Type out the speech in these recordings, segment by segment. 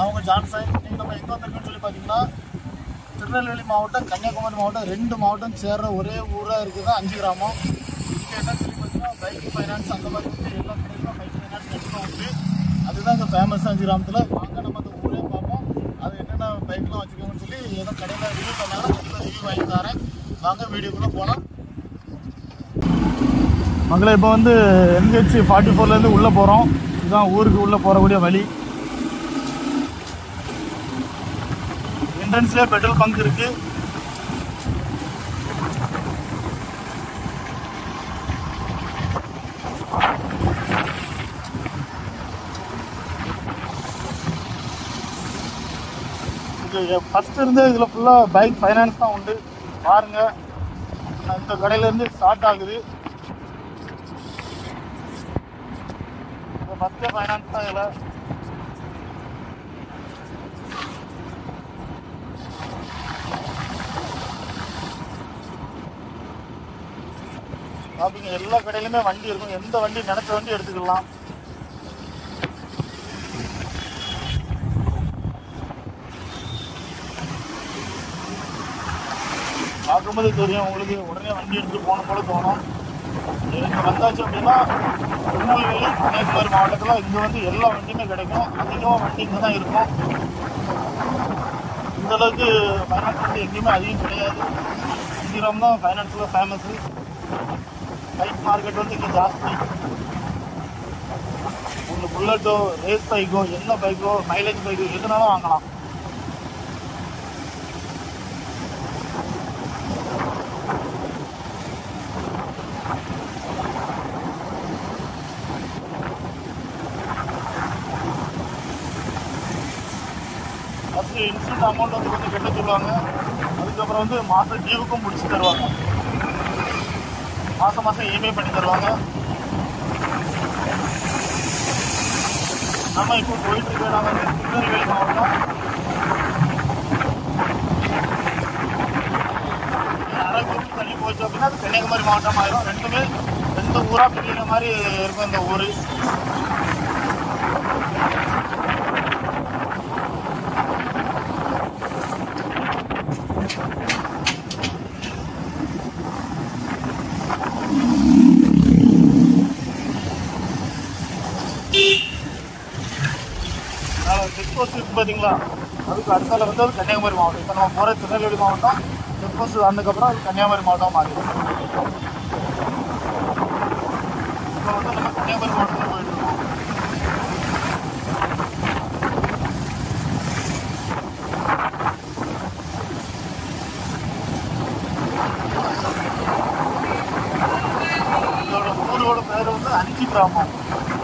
அவங்க ஜான்சன் இன்னைக்கு நம்ம எங்கே வந்திருக்கோம்னு சொல்லி பார்த்தீங்கன்னா திருநெல்வேலி மாவட்டம் கன்னியாகுமரி மாவட்டம் ரெண்டு மாவட்டம் சேர்ற ஒரே ஊராக இருக்குது அஞ்சு கிராமம் இங்கே என்ன சொல்லி பார்த்தீங்கன்னா பைக் ஃபைனான்ஸ் அந்த மாதிரி வந்து எல்லா கடையிலும் பைக் ஃபைனான்ஸ் கண்டிப்பாக உண்டு அதுதான் இங்கே ஃபேமஸ் அஞ்சு கிராமத்தில் வாங்க நம்ம அந்த ஊரே பார்ப்போம் அது என்னென்ன பைக்லாம் வச்சுருக்காங்கன்னு சொல்லி ஏதோ கடையில் ரிவ்யூ பண்ணாங்க அந்த ரிவ்யூ வாங்கி தரேன் வாங்க வீடியோக்குள்ளே போகலாம் மங்களே இப்போ வந்து என்ஹெச் ஃபார்ட்டி ஃபோர்லேருந்து உள்ளே போகிறோம் இதுதான் ஊருக்கு உள்ளே போகக்கூடிய வழி என்ட்ரன்ஸ்லேயே பெட்ரோல் பங்க் இருக்கு இது ஃபர்ஸ்ட் இருந்து இதில் ஃபுல்லாக பைக் ஃபைனான்ஸ் தான் உண்டு பாருங்க இந்த கடையிலேருந்து ஸ்டார்ட் ஆகுது ஃபஸ்ட்டு ஃபைனான்ஸ் தான் இதில் பார்ப்பீங்க எல்லா கடையிலுமே வண்டி இருக்கும் எந்த வண்டி நினைச்ச வண்டி எடுத்துக்கலாம் பார்க்கும்போது தெரியும் உங்களுக்கு உடனே வண்டி எடுத்து போன போல தோணும் இங்கே வந்தாச்சு அப்படின்னா திருநெல்வேலி கன்னியாகுமரி மாவட்டத்தில் இங்கே வந்து எல்லா வண்டியுமே கிடைக்கும் அதிகமாக வண்டி இங்கே தான் இருக்கும் இந்த அளவுக்கு ஃபைனான்ஸ் வந்து எங்கேயுமே அதிகம் கிடையாது இந்திரம் தான் ஃபைனான்ஸில் ஃபேமஸு பைக் மார்க்கெட் வந்து இங்கே ஜாஸ்தி உங்களுக்கு புல்லட்டோ ரேஸ் பைக்கோ என்ன பைக்கோ மைலேஜ் பைக்கோ எதுனாலும் வாங்கலாம் ஃபஸ்ட்டு இன்ஸ்டன்ட் அமௌண்ட் வந்து கொஞ்சம் கட்ட சொல்லுவாங்க அதுக்கப்புறம் வந்து மாதம் டியூவுக்கும் முடிச்சு தருவாங்க மாதம் மாதம் இஎம்ஐ பண்ணி தருவாங்க நம்ம இப்போ போயிட்டு இருக்க நாங்கள் வந்து திருநெல்வேலி மாவட்டம் அரைக்குறிச்சி தள்ளி போச்சு அப்படின்னா அது கன்னியாகுமரி மாவட்டம் ஆயிரும் ரெண்டுமே ரெண்டு ஊராக பிரிகிற மாதிரி இருக்கும் இந்த ஊர் செக் போஸ்ட் இருக்கு பார்த்தீங்களா அதுக்கு அடுத்தால வந்து அது கன்னியாகுமரி மாவட்டம் இப்போ நம்ம போகிற திருநெல்வேலி மாவட்டம் செக் போஸ்ட் வந்ததுக்கப்புறம் அது கன்னியாகுமரி மாவட்டம் மாறிடும் இப்போ வந்து நம்ம கன்னியாகுமரி மாவட்டத்தில் போயிட்டு இருக்கோம் இதோட ஊரோட பேர் வந்து அஞ்சு கிராமம்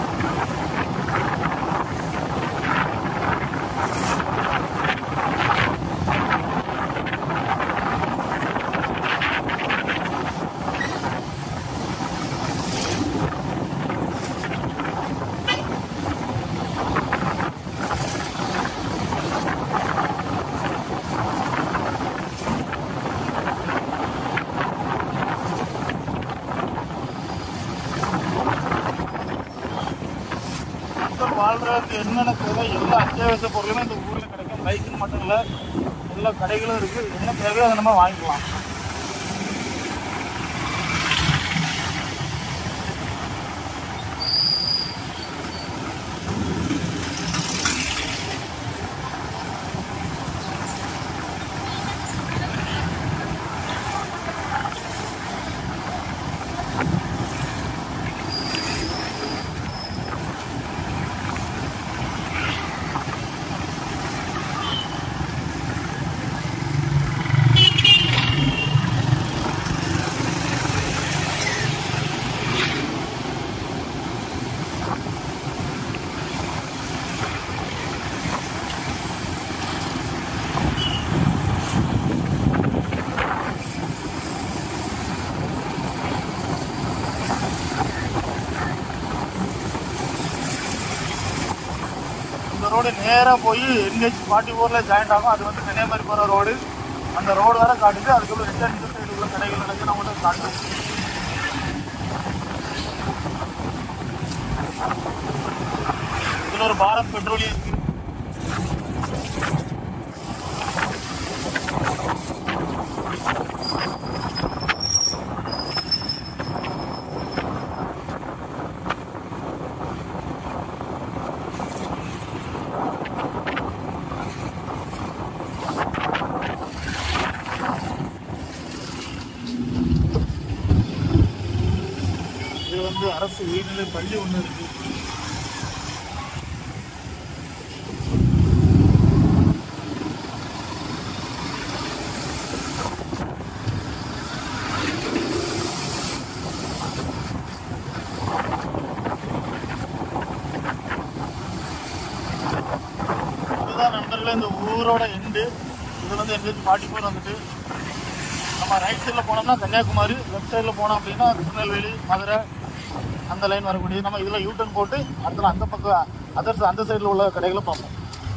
மக்கள் வாழ்றதுக்கு என்னென்ன தேவை எல்லா அத்தியாவசிய பொருளுமே இந்த ஊரில் கிடைக்கும் பைக்குன்னு மட்டும் இல்லை எல்லா கடைகளும் இருக்குது என்ன தேவையோ அதை நம்ம வாங்கிக்கலாம் இந்த ரோடு நேராக போய் என்ஹெச் ஃபார்ட்டி ஃபோரில் ஜாயிண்ட் ஆகும் அது வந்து கன்னியாகுமரி போகிற ரோடு அந்த ரோடு வர காட்டுது அதுக்கப்புறம் ரிட்டர்ன் இந்த சைடு உள்ள கடைகள் நடக்குது நம்ம மட்டும் காட்டும் இதில் ஒரு பாரத் பெட்ரோலியம் இருக்கு வந்து அரசு உயர்நிலை பள்ளி ஒன்று இருக்கு இதுதான் நண்பர்களே இந்த ஊரோட எண்டு இது வந்து எங்களுக்கு ஃபார்ட்டி ஃபோர் வந்துட்டு நம்ம ரைட் சைடில் போனோம்னா கன்னியாகுமரி லெஃப்ட் சைடில் போனோம் அப்படின்னா திருநெல்வேலி மதுரை அந்த லைன் வரக்கூடிய நம்ம இதில் யூட்டன் போட்டு அடுத்த அந்த பக்கம் அதர் அந்த சைடில் உள்ள கடைகளை பார்ப்போம்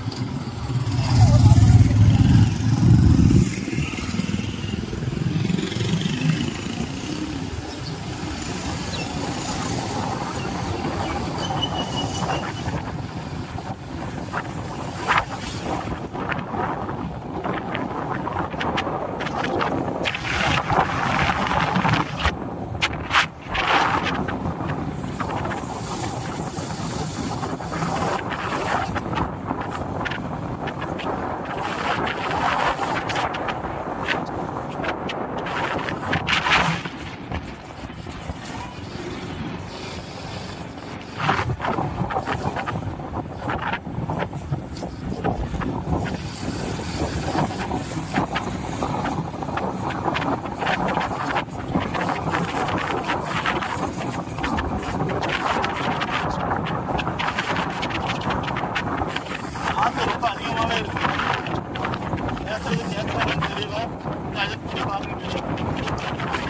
காற்று ரொம்ப அதிகமாகவே இருக்கு பேசுறது கேட்கறாங்கன்னு தெரியல அட்ஜஸ்ட் பண்ணி பாருங்க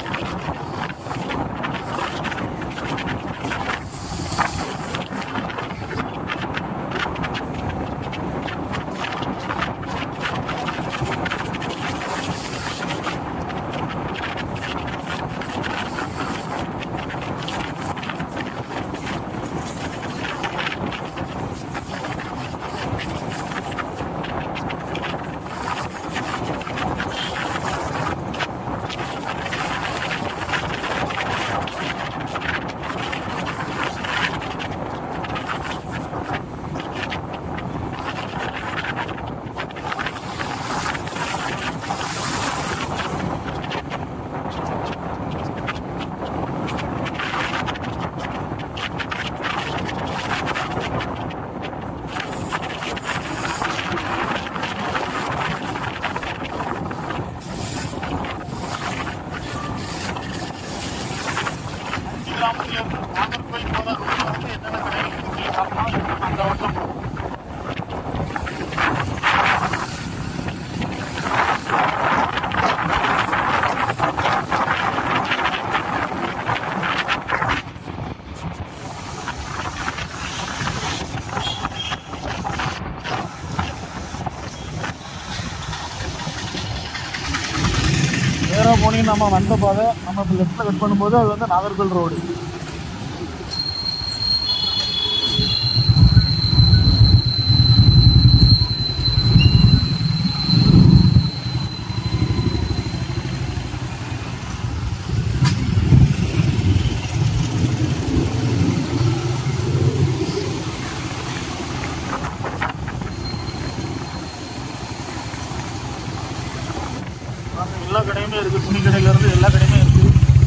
அஞ்சு கிராமத்துல இருந்து நாகர்கோயில் போற ரோட்ல வந்து என்னென்ன கடைகள் இருக்குன்னு சொல்லி பார்க்கலாம் அந்த ரோட்ல போவோம் நேராக போனீங்கன்னா நம்ம வந்த பாதை நம்ம இப்போ லெஃப்ட்டில் கட் பண்ணும்போது அது வந்து நாகர்கோவில் ரோடு பாருங்க, எல்லா கடையுமே இருக்கு துணி கடையில இருந்து எல்லா கடையுமே இருக்கு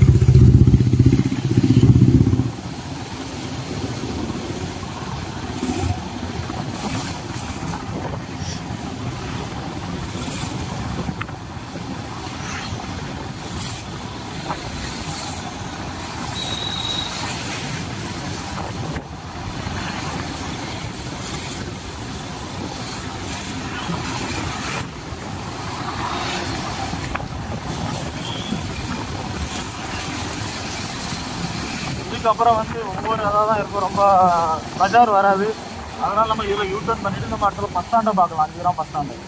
இதுக்கப்புறம் வந்து ஒவ்வொரு இதாக தான் இருக்கும் ரொம்ப பஜார் வராது அதனால நம்ம இதில் யூட்டர்ன் பண்ணிட்டு நம்ம அடுத்த பஸ் ஸ்டாண்டை பார்க்கலாம் அஞ்சு கிராம் பஸ் ஸ்டாண்டு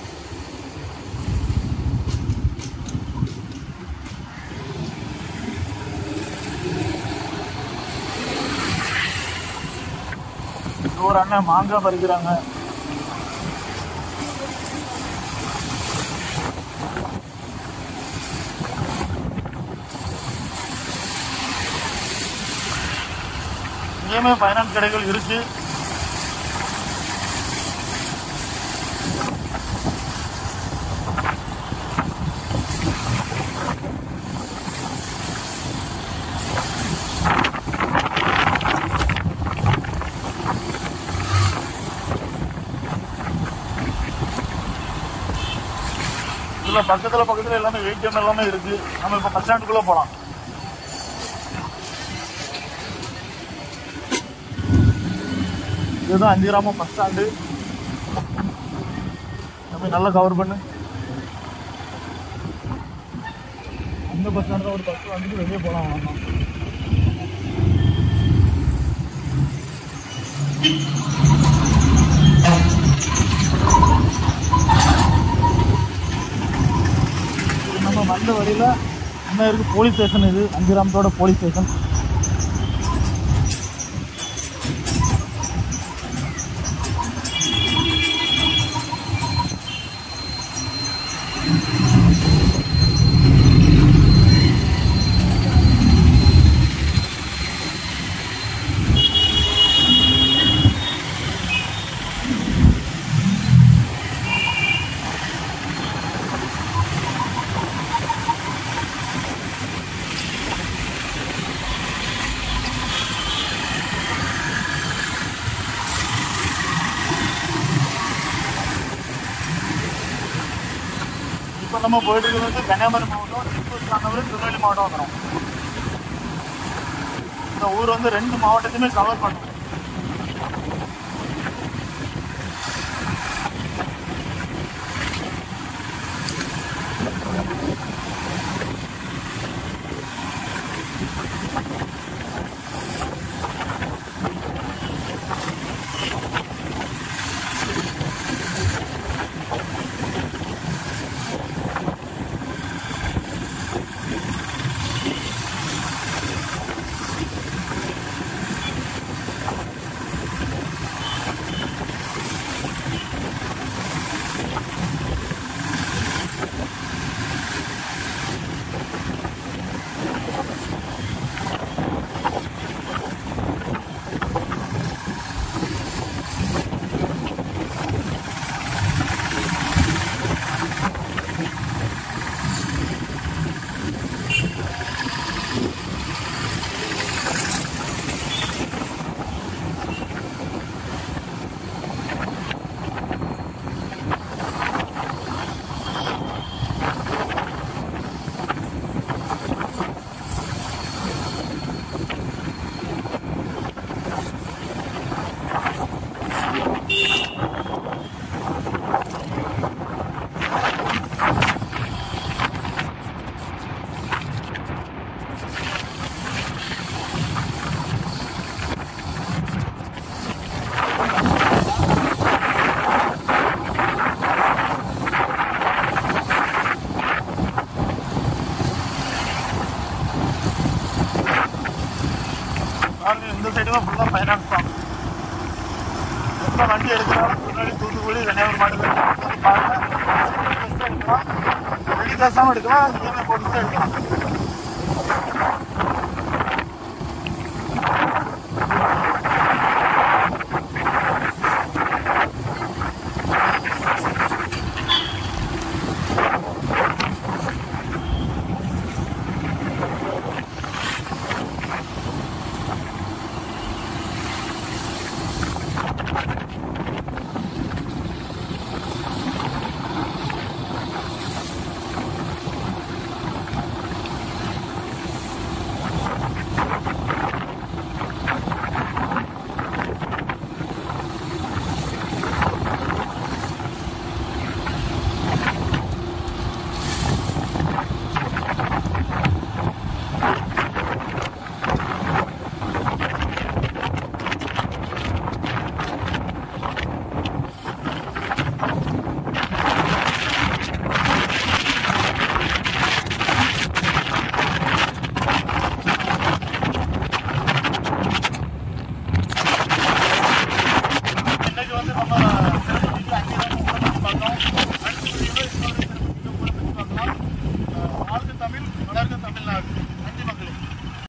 இங்க ஒரு அண்ணன் மாங்காய் பறிக்கிறாங்க இங்கேயுமே ஃபைனான்ஸ் கடைகள் இருக்கு இதுல பக்கத்துல பக்கத்துல எல்லாமே ஏடிஎம் எல்லாமே இருக்கு நம்ம இப்ப பஸ் ஸ்டாண்டுக்குள்ள போலாம் இதுதான் அஞ்சு கிராமம் பஸ் ஸ்டாண்டு நம்ம நல்லா கவர் பண்ணு இந்த பஸ் ஸ்டாண்டு ஒரு பஸ் வந்துட்டு வெளியே போலாம் வாங்க இது நம்ம வந்த வழியில இன்னும் இருக்கு போலீஸ் ஸ்டேஷன் இது அஞ்சு கிராமத்தோட போலீஸ் ஸ்டேஷன் இப்போ நம்ம போயிட்டு இருக்கிறது வந்து கன்னியாகுமரி மாவட்டம் திருப்பூர் தாண்டவர் திருநெல்வேலி மாவட்டம் வந்துடும் இந்த ஊர் வந்து ரெண்டு மாவட்டத்தையுமே கவர் பண்ணும் பாருங்க இந்த சைடு தான் ஃபுல்லாக ஃபைனான்ஸ் தான் எப்போ வண்டி எடுக்கிறாலும் முன்னாடி தூத்துக்குடி கன்னியாகுமரி மாவட்டத்தில் பாருங்க எடுக்கலாம் வெள்ளி காசாமல் எடுக்கலாம் இஎம்ஐ போட்டு கூட எடுக்கலாம்